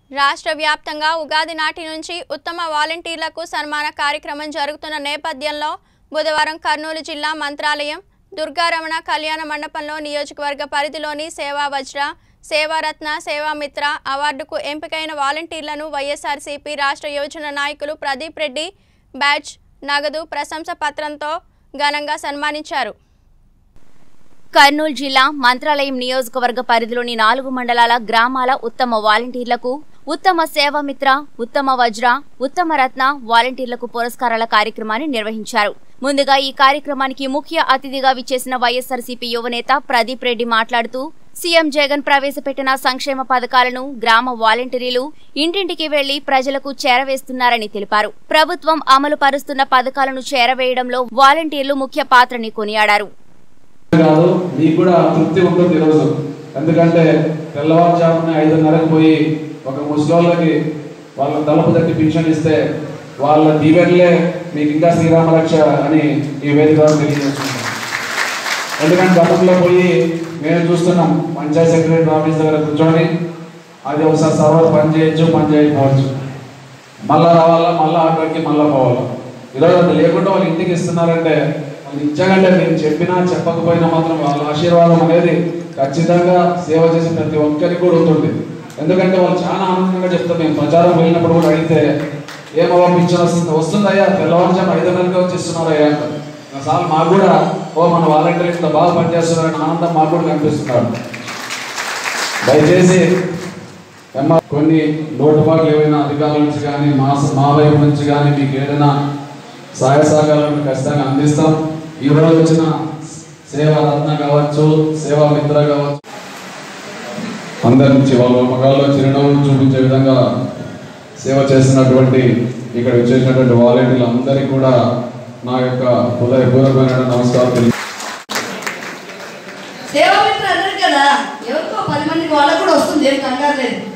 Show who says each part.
Speaker 1: రాష్ట్ర వ్యాప్తంగా ఉగాది నాటి నుంచి ఉత్తమ వాలంటీర్లకు సన్మాన కార్యక్రమం జరుగుతున్న నేపథ్యంలో బుధవారం కర్నూలు జిల్లా మంత్రాలయం దుర్గారమణ కళ్యాణ మండపంలో నియోజకవర్గ పరిధిలోని సేవా వజ్ర సేవారత్న సేవామిత్ర అవార్డుకు ఎంపికైన వాలంటీర్లను వైఎస్ఆర్సీపీ రాష్ట్ర యోజన నాయకులు ప్రదీప్ రెడ్డి బ్యాడ్జ్ నగదు ప్రశంస పత్రంతో ఘనంగా సన్మానించారు
Speaker 2: కర్నూలు జిల్లా మంత్రాలయం నియోజకవర్గ పరిధిలోని నాలుగు మండలాల గ్రామాల ఉత్తమ వాలంటీర్లకు ఉత్తమ సేవామిత్ర ఉత్తమ వజ్ర ఉత్తమ రత్న వాలంటీర్లకు పురస్కారాల కార్యక్రమాన్ని నిర్వహించారు ముందుగా ఈ కార్యక్రమానికి ముఖ్య అతిథిగా విచ్చేసిన వైఎస్ఆర్సీపీ యువనేత ప్రదీప్ రెడ్డి మాట్లాడుతూ సీఎం జగన్ ప్రవేశపెట్టిన సంక్షేమ పథకాలను గ్రామ వాలంటీర్లు ఇంటింటికి వెళ్లి ప్రజలకు చేరవేస్తున్నారని తెలిపారు ప్రభుత్వం అమలు పరుస్తున్న పథకాలను చేరవేయడంలో వాలంటీర్లు ముఖ్య పాత్రని కొనియాడారు
Speaker 3: కాదు మీకు కూడా తృప్తి ఉంటుంది ఈరోజు ఎందుకంటే తెల్లవారుజామున ఐదున్నరకు పోయి ఒక ముసలోళ్ళకి వాళ్ళ తలుపు తట్టి పింఛన్ ఇస్తే వాళ్ళ దీవెనలే మీకు ఇంకా శ్రీరామ రక్ష అని ఈ వేదిక ద్వారా తెలియజేస్తున్నాం ఎందుకంటే గతంలో పోయి మేము చూస్తున్నాం పంచాయత్ సెక్రటరీ ఆఫీస్ దగ్గర కూర్చొని అది ఒకసారి సర్వర్ పని చేయొచ్చు పని చేయకపోవచ్చు మళ్ళా రావాలా మళ్ళా ఆటోకి మళ్ళా పోవాలా ఈరోజు అది లేకుండా వాళ్ళు ఇంటికి ఇస్తున్నారంటే వాళ్ళు ఇచ్చాకంటే నేను చెప్పినా చెప్పకపోయినా మాత్రం వాళ్ళ ఆశీర్వాదం అనేది ఖచ్చితంగా సేవ చేసే ప్రతి ఒక్కరికి కూడా ఉంటుంది ఎందుకంటే వాళ్ళు చాలా ఆనందంగా చెప్తారు మేము ప్రచారం వెళ్ళినప్పుడు కూడా అడిగితే ఏమో పింఛన్ వస్తుంది వస్తుందయ్యా తెల్లవారుజాము ఐదు నెలలకి వచ్చిస్తున్నారయ్యా అంటారు సార్ మాకు కూడా ఓ మన వాలంటీర్ ఇంత బాగా పనిచేస్తున్నారని ఆనందం మాకు కూడా కనిపిస్తున్నారు దయచేసి ఎమ్మ కొన్ని లోటుపాట్లు ఏవైనా అధికారుల నుంచి కానీ మా మా వైపు నుంచి కానీ మీకు ఏదైనా సహాయ సహకారాలను ఖచ్చితంగా అందిస్తాం ఈ రోజు వచ్చిన సేవా రత్న కావచ్చు సేవా మిత్ర కావచ్చు అందరి నుంచి వాళ్ళ ముఖాల్లో చిరునవ్వులు చూపించే విధంగా సేవ చేస్తున్నటువంటి ఇక్కడ వచ్చేసినటువంటి వాలంటీర్లు అందరికీ కూడా నా యొక్క హృదయపూర్వకమైన నమస్కారం తెలియ
Speaker 4: సేవా మిత్రులు అన్నారు కదా ఎవరికో పది మందికి వాళ్ళకు కూడా వస్తుంది ఏం కంగారు లేదు